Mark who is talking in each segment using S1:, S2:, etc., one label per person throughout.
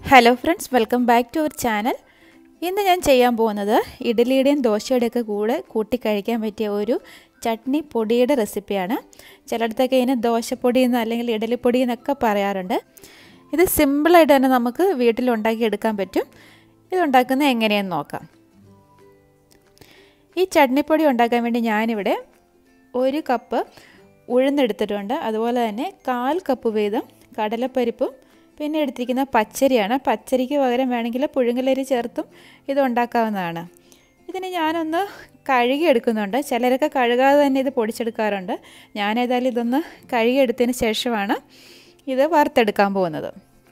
S1: hello friends welcome back to our channel ഇന്ന് ഞാൻ ചെയ്യാൻ പോകുന്നത് ഇഡ്ഡലിയുടെയും ദോശയുടെയൊക്കെ കൂടെ കൂട്ടി കഴിക്കാൻ പറ്റിയ ഒരു ചട്നി പൊടിയുടെ റെസിപ്പിയാണ് ചിലയിടത്തൊക്കെ ഇതിന് ദോശപ്പൊടി എന്ന് അല്ലെങ്കിൽ ഇഡലിപ്പൊടി എന്നൊക്കെ പറയാറുണ്ട് ഇത് സിമ്പിളായിട്ട് തന്നെ നമുക്ക് വീട്ടിൽ ഉണ്ടാക്കിയെടുക്കാൻ പറ്റും ഇത് ഉണ്ടാക്കുന്നത് എങ്ങനെയെന്ന് നോക്കാം ഈ ചട്നിപ്പൊടി ഉണ്ടാക്കാൻ വേണ്ടി ഞാനിവിടെ ഒരു കപ്പ് ഉഴുന്നെടുത്തിട്ടുണ്ട് അതുപോലെ തന്നെ കാൽ കപ്പ് വീതം കടലപ്പരിപ്പും പിന്നെ എടുത്തിരിക്കുന്ന പച്ചരിയാണ് പച്ചരിക്ക് പകരം വേണമെങ്കിൽ പുഴുങ്ങലരി ചേർത്തും ഇത് ഉണ്ടാക്കാവുന്നതാണ് ഇതിന് ഞാനൊന്ന് കഴുകി എടുക്കുന്നുണ്ട് ചിലരൊക്കെ കഴുകാതെ തന്നെ ഇത് പൊടിച്ചെടുക്കാറുണ്ട് ഞാനേതായാലും ഇതൊന്ന് കഴുകിയെടുത്തതിന് ശേഷമാണ് ഇത് വറുത്തെടുക്കാൻ പോകുന്നത്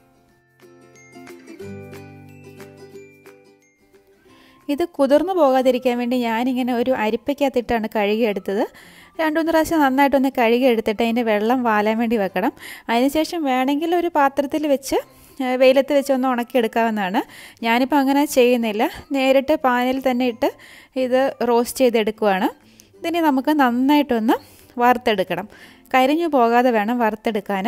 S1: ഇത് കുതിർന്നു പോകാതിരിക്കാൻ വേണ്ടി ഞാനിങ്ങനെ ഒരു അരിപ്പയ്ക്കകത്തിട്ടാണ് കഴുകിയെടുത്തത് രണ്ടു മൂന്ന് പ്രാവശ്യം നന്നായിട്ടൊന്ന് കഴുകി എടുത്തിട്ട് അതിൻ്റെ വെള്ളം വാലാൻ വേണ്ടി വെക്കണം അതിനുശേഷം വേണമെങ്കിൽ ഒരു പാത്രത്തിൽ വെച്ച് വെയിലത്ത് വെച്ച് ഒന്ന് ഉണക്കിയെടുക്കാവുന്നതാണ് ഞാനിപ്പോൾ അങ്ങനെ ചെയ്യുന്നില്ല നേരിട്ട് പാനിൽ തന്നെ ഇട്ട് ഇത് റോസ്റ്റ് ചെയ്തെടുക്കുവാണ് ഇതിനെ നമുക്ക് നന്നായിട്ടൊന്ന് വറുത്തെടുക്കണം കരിഞ്ഞു പോകാതെ വേണം വറുത്തെടുക്കാൻ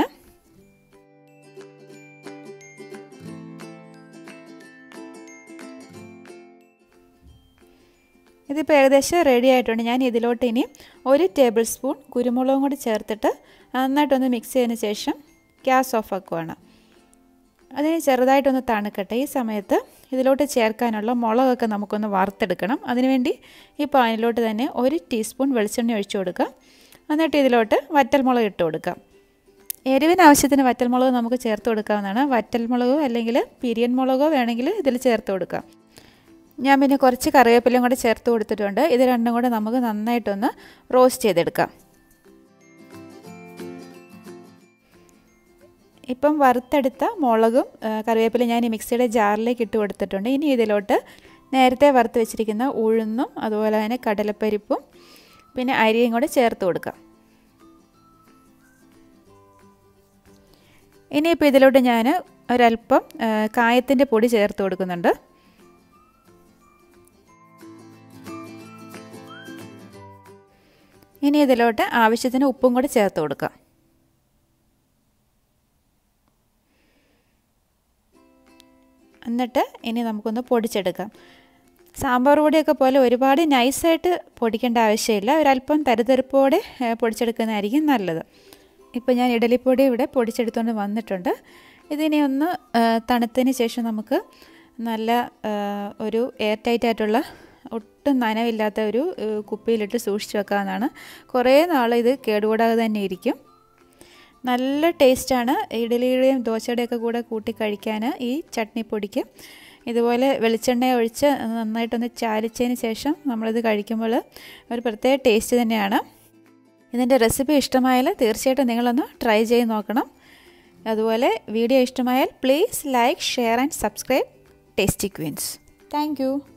S1: ഇതിപ്പോൾ ഏകദേശം റെഡി ആയിട്ടുണ്ട് ഞാൻ ഇതിലോട്ട് ഇനി ഒരു ടേബിൾ സ്പൂൺ കുരുമുളകും കൂടി ചേർത്തിട്ട് നന്നായിട്ടൊന്ന് മിക്സ് ചെയ്തതിന് ശേഷം ഗ്യാസ് ഓഫ് ആക്കുവാണ് അതിന് ചെറുതായിട്ടൊന്ന് തണുക്കട്ടെ ഈ സമയത്ത് ഇതിലോട്ട് ചേർക്കാനുള്ള മുളകൊക്കെ നമുക്കൊന്ന് വറുത്തെടുക്കണം അതിനുവേണ്ടി ഈ പാനിലോട്ട് തന്നെ ഒരു ടീസ്പൂൺ വെളിച്ചെണ്ണ ഒഴിച്ചു കൊടുക്കുക എന്നിട്ട് ഇതിലോട്ട് വറ്റൽമുളക് ഇട്ട് കൊടുക്കാം എരിവിന് ആവശ്യത്തിന് വറ്റൽമുളക് നമുക്ക് ചേർത്ത് കൊടുക്കാവുന്നതാണ് വറ്റൽമുളകോ അല്ലെങ്കിൽ പിരിയൻ മുളകോ വേണമെങ്കിൽ ഇതിൽ ചേർത്ത് കൊടുക്കാം ഞാൻ പിന്നെ കുറച്ച് കറിവേപ്പിലയും കൂടെ ചേർത്ത് കൊടുത്തിട്ടുണ്ട് ഇത് രണ്ടും കൂടെ നമുക്ക് നന്നായിട്ടൊന്ന് റോസ്റ്റ് ചെയ്തെടുക്കാം ഇപ്പം വറുത്തെടുത്ത മുളകും കറിവേപ്പിലയും ഞാൻ ഈ മിക്സിയുടെ ജാറിലേക്ക് ഇട്ട് കൊടുത്തിട്ടുണ്ട് ഇനി ഇതിലോട്ട് നേരത്തെ വറുത്ത് വെച്ചിരിക്കുന്ന ഉഴുന്നും അതുപോലെ തന്നെ കടലപ്പരിപ്പും പിന്നെ അരിയും കൂടെ ചേർത്ത് കൊടുക്കാം ഇനിയിപ്പോൾ ഇതിലോട്ട് ഞാൻ ഒരല്പം കായത്തിൻ്റെ പൊടി ചേർത്ത് കൊടുക്കുന്നുണ്ട് ഇനി ഇതിലോട്ട് ആവശ്യത്തിന് ഉപ്പും കൂടി ചേർത്ത് കൊടുക്കാം എന്നിട്ട് ഇനി നമുക്കൊന്ന് പൊടിച്ചെടുക്കാം സാമ്പാർ പൊടിയൊക്കെ പോലെ ഒരുപാട് നൈസായിട്ട് പൊടിക്കേണ്ട ആവശ്യമില്ല ഒരല്പം തരുതെറുപ്പോടെ പൊടിച്ചെടുക്കുന്നതായിരിക്കും നല്ലത് ഇപ്പോൾ ഞാൻ ഇഡലിപ്പൊടി ഇവിടെ പൊടിച്ചെടുത്തുകൊണ്ട് വന്നിട്ടുണ്ട് ഇതിനെ ഒന്ന് തണുത്തതിന് ശേഷം നമുക്ക് നല്ല ഒരു എയർ ടൈറ്റ് ആയിട്ടുള്ള ഒട്ടും നനവില്ലാത്ത ഒരു കുപ്പിയിലിട്ട് സൂക്ഷിച്ച് വെക്കാവുന്നതാണ് കുറേ നാൾ ഇത് കേടുകൂടാതെ തന്നെ ഇരിക്കും നല്ല ടേസ്റ്റാണ് ഇഡലിയുടെയും ദോശയുടെയൊക്കെ കൂടെ കൂട്ടി കഴിക്കാൻ ഈ ചട്നിപ്പൊടിക്ക് ഇതുപോലെ വെളിച്ചെണ്ണ ഒഴിച്ച് നന്നായിട്ടൊന്ന് ചാലിച്ചതിന് ശേഷം നമ്മളിത് കഴിക്കുമ്പോൾ ഒരു പ്രത്യേക ടേസ്റ്റ് തന്നെയാണ് ഇതിൻ്റെ റെസിപ്പി ഇഷ്ടമായാൽ തീർച്ചയായിട്ടും നിങ്ങളൊന്ന് ട്രൈ ചെയ്ത് നോക്കണം അതുപോലെ വീഡിയോ ഇഷ്ടമായാൽ please like share and subscribe tasty queens thank